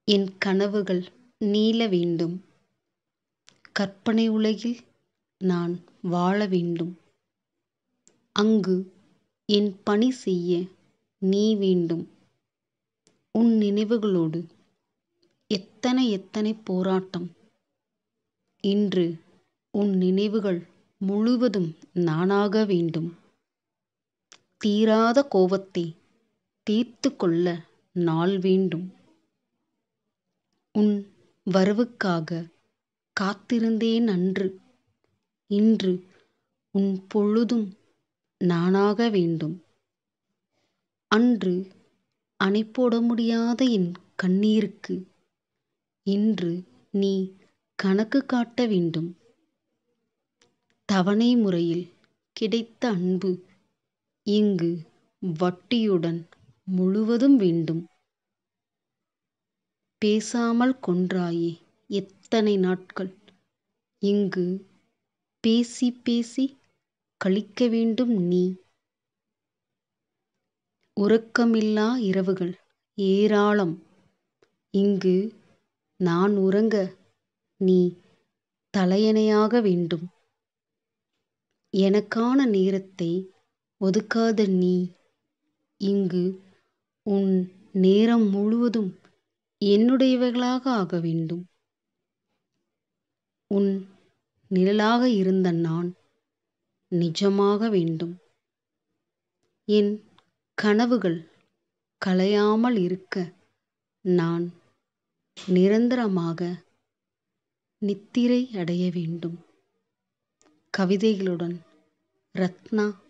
என் கனவுகள் நீள வேண்டும். கற்பனை உலகில் நான் வாழ வேண்டும். அங்கு என் பணி செய்ய நீ வேண்டும். உன் நினைவுகளோடு எத்தனை எத்தனை போராட்டம். இன்று உன் நினைவுகள் முழுவதும் நானாக வேண்டும். தீராத கோபத்தை தீர்த்துக் கொள்ள நாள் வேண்டும். உன் வரவுக்காக காத்திருந்தேன் அன்று. இன்று உன் பொழுதும் நானாக வேண்டும். அன்று அணை போட முடியாத என் கண்ணீருக்கு இன்று நீ கணக்கு காட்ட வேண்டும். தவணை முறையில் கிடைத்த அன்பு இங்கு வட்டியுடன் முழுவதும் வேண்டும். பேசாமல் கொன்றாயே எத்தனை நாட்கள். இங்கு பேசிப் பேசிக் கழிக்க வேண்டும் நீ. உறக்கமில்லா இரவுகள் ஏராளம். இங்கு நான் உறங்க நீ தலையணையாக வேண்டும். எனக்கான நேரத்தை ஒதுக்காத நீ இங்கு உன் நேரம் முழுவதும் என்னுடையவளாக ஆக வேண்டும். உன் நிழலாக இருந்த நான் நிஜமாக வேண்டும். என் கனவுகள் கலையாமல் இருக்க நான் நிரந்தரமாக நித்திரை அடைய வேண்டும். கவிதைகளுடன் ரத்னா